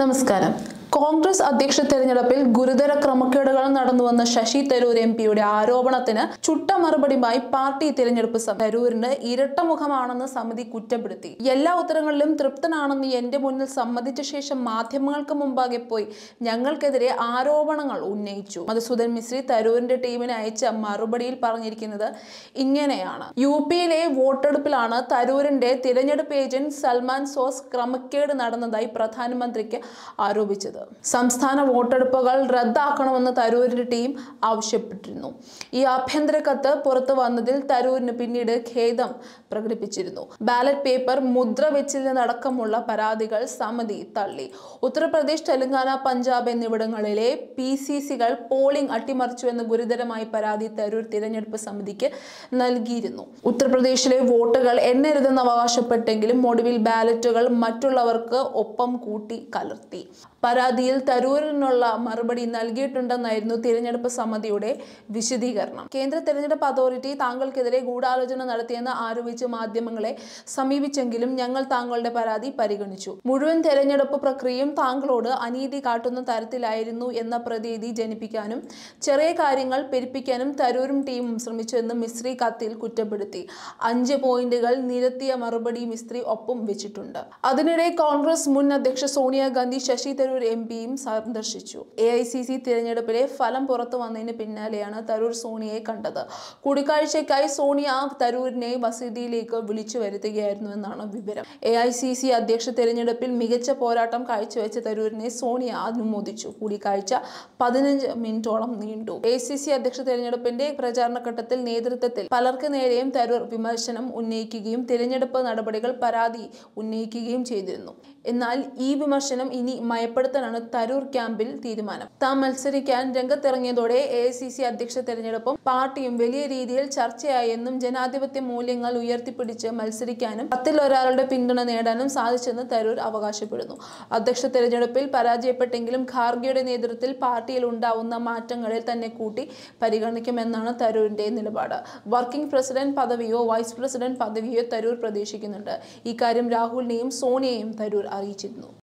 നമസ്കാരം കോൺഗ്രസ് അധ്യക്ഷ തെരഞ്ഞെടുപ്പിൽ ഗുരുതര ക്രമക്കേടുകൾ നടന്നുവെന്ന ശശി തരൂർ എം പിയുടെ ആരോപണത്തിന് ചുട്ട മറുപടിയുമായി പാർട്ടി തിരഞ്ഞെടുപ്പ് സമിതി തരൂരിന് ഇരട്ടമുഖമാണെന്ന് സമിതി കുറ്റപ്പെടുത്തി എല്ലാ ഉത്തരങ്ങളിലും തൃപ്തനാണെന്ന് എന്റെ മുന്നിൽ സമ്മതിച്ച ശേഷം മാധ്യമങ്ങൾക്ക് മുമ്പാകെ പോയി ഞങ്ങൾക്കെതിരെ ആരോപണങ്ങൾ ഉന്നയിച്ചു മധുസൂദൻ മിശ്രി തരൂരിന്റെ ടീമിന് അയച്ച മറുപടിയിൽ പറഞ്ഞിരിക്കുന്നത് ഇങ്ങനെയാണ് യു പിയിലെ വോട്ടെടുപ്പിലാണ് തരൂരിന്റെ തിരഞ്ഞെടുപ്പ് ഏജന്റ് സൽമാൻ സോസ് ക്രമക്കേട് നടന്നതായി പ്രധാനമന്ത്രിക്ക് ആരോപിച്ചത് സംസ്ഥാന വോട്ടെടുപ്പുകൾ റദ്ദാക്കണമെന്ന് തരൂരിന്റെ ടീം ആവശ്യപ്പെട്ടിരുന്നു ഈ ആഭ്യന്തര കത്ത് പുറത്തു വന്നതിൽ തരൂരിന് പിന്നീട് ഖേദം പ്രകടിപ്പിച്ചിരുന്നു ബാലറ്റ് പേപ്പർ മുദ്ര വെച്ചില്ലെന്നടക്കമുള്ള പരാതികൾ സമിതി തള്ളി ഉത്തർപ്രദേശ് തെലങ്കാന പഞ്ചാബ് എന്നിവിടങ്ങളിലെ പി സി സികൾ പോളിംഗ് അട്ടിമറിച്ചുവെന്ന് ഗുരുതരമായി പരാതി തരൂർ തിരഞ്ഞെടുപ്പ് സമിതിക്ക് നൽകിയിരുന്നു ഉത്തർപ്രദേശിലെ വോട്ടുകൾ എണ്ണരുതെന്ന് അവകാശപ്പെട്ടെങ്കിലും ഒടുവിൽ ബാലറ്റുകൾ മറ്റുള്ളവർക്ക് ഒപ്പം കൂട്ടി കലർത്തി പരാതിയിൽ തരൂരിനുള്ള മറുപടി നൽകിയിട്ടുണ്ടെന്നായിരുന്നു തിരഞ്ഞെടുപ്പ് സമിതിയുടെ വിശദീകരണം കേന്ദ്ര തിരഞ്ഞെടുപ്പ് അതോറിറ്റി താങ്കൾക്കെതിരെ ഗൂഢാലോചന നടത്തിയെന്ന് ആരോപിച്ച് മാധ്യമങ്ങളെ സമീപിച്ചെങ്കിലും ഞങ്ങൾ താങ്കളുടെ പരാതി പരിഗണിച്ചു മുഴുവൻ തെരഞ്ഞെടുപ്പ് പ്രക്രിയയും താങ്കളോട് അനീതി കാട്ടുന്ന തരത്തിലായിരുന്നു എന്ന പ്രതീതി ജനിപ്പിക്കാനും ചെറിയ കാര്യങ്ങൾ പെരുപ്പിക്കാനും തരൂരും ടീമും ശ്രമിച്ചുവെന്ന് മിസ്ത്രി കത്തിൽ കുറ്റപ്പെടുത്തി അഞ്ച് പോയിന്റുകൾ നിരത്തിയ മറുപടി മിസ്ത്രി ഒപ്പം വെച്ചിട്ടുണ്ട് അതിനിടെ കോൺഗ്രസ് മുൻ അധ്യക്ഷ സോണിയാഗാന്ധി ശശി തരൂർ എം പിയും സന്ദർശിച്ചു എ ഐ സി സി തിരഞ്ഞെടുപ്പിലെ ഫലം പുറത്തു വന്നതിന് പിന്നാലെയാണ് തരൂർ സോണിയയെ കണ്ടത് കൂടിക്കാഴ്ചയ്ക്കായി സോണിയ തരൂരിനെ വസതിയിലേക്ക് വിളിച്ചു വരുത്തുകയായിരുന്നു എന്നാണ് വിവരം എ ഐ സി സി അധ്യക്ഷ തിരഞ്ഞെടുപ്പിൽ മികച്ച പോരാട്ടം കാഴ്ചവെച്ച തരൂരിനെ സോണിയ അനുമോദിച്ചു കൂടിക്കാഴ്ച പതിനഞ്ച് മിനിറ്റോളം നീണ്ടു എ സി സി അധ്യക്ഷ തിരഞ്ഞെടുപ്പിന്റെ പ്രചാരണ ഘട്ടത്തിൽ നേതൃത്വത്തിൽ പലർക്ക് നേരെയും തരൂർ വിമർശനം ഉന്നയിക്കുകയും തിരഞ്ഞെടുപ്പ് നടപടികൾ പരാതി ഉന്നയിക്കുകയും ചെയ്തിരുന്നു എന്നാൽ ഈ വിമർശനം ഇനി മയപ്പെടുത്താനാണ് തരൂർ ക്യാമ്പിൽ തീരുമാനം താൻ മത്സരിക്കാൻ രംഗത്തിറങ്ങിയതോടെ എ ഐ സി സി അധ്യക്ഷ തെരഞ്ഞെടുപ്പും പാർട്ടിയും വലിയ രീതിയിൽ ചർച്ചയായെന്നും ജനാധിപത്യ മൂല്യങ്ങൾ ഉയർത്തിപ്പിടിച്ച് മത്സരിക്കാനും പത്തിൽ ഒരാളുടെ പിന്തുണ നേടാനും സാധിച്ചെന്ന് തരൂർ അവകാശപ്പെടുന്നു അധ്യക്ഷ തെരഞ്ഞെടുപ്പിൽ പരാജയപ്പെട്ടെങ്കിലും ഖാർഗെയുടെ നേതൃത്വത്തിൽ പാർട്ടിയിൽ ഉണ്ടാവുന്ന മാറ്റങ്ങളിൽ തന്നെ കൂട്ടി പരിഗണിക്കുമെന്നാണ് തരൂരിന്റെ നിലപാട് വർക്കിംഗ് പ്രസിഡന്റ് പദവിയോ വൈസ് പ്രസിഡന്റ് പദവിയോ തരൂർ പ്രതീക്ഷിക്കുന്നുണ്ട് ഇക്കാര്യം രാഹുലിനെയും സോണിയയും തരൂർ അറിയിച്ചിരുന്നു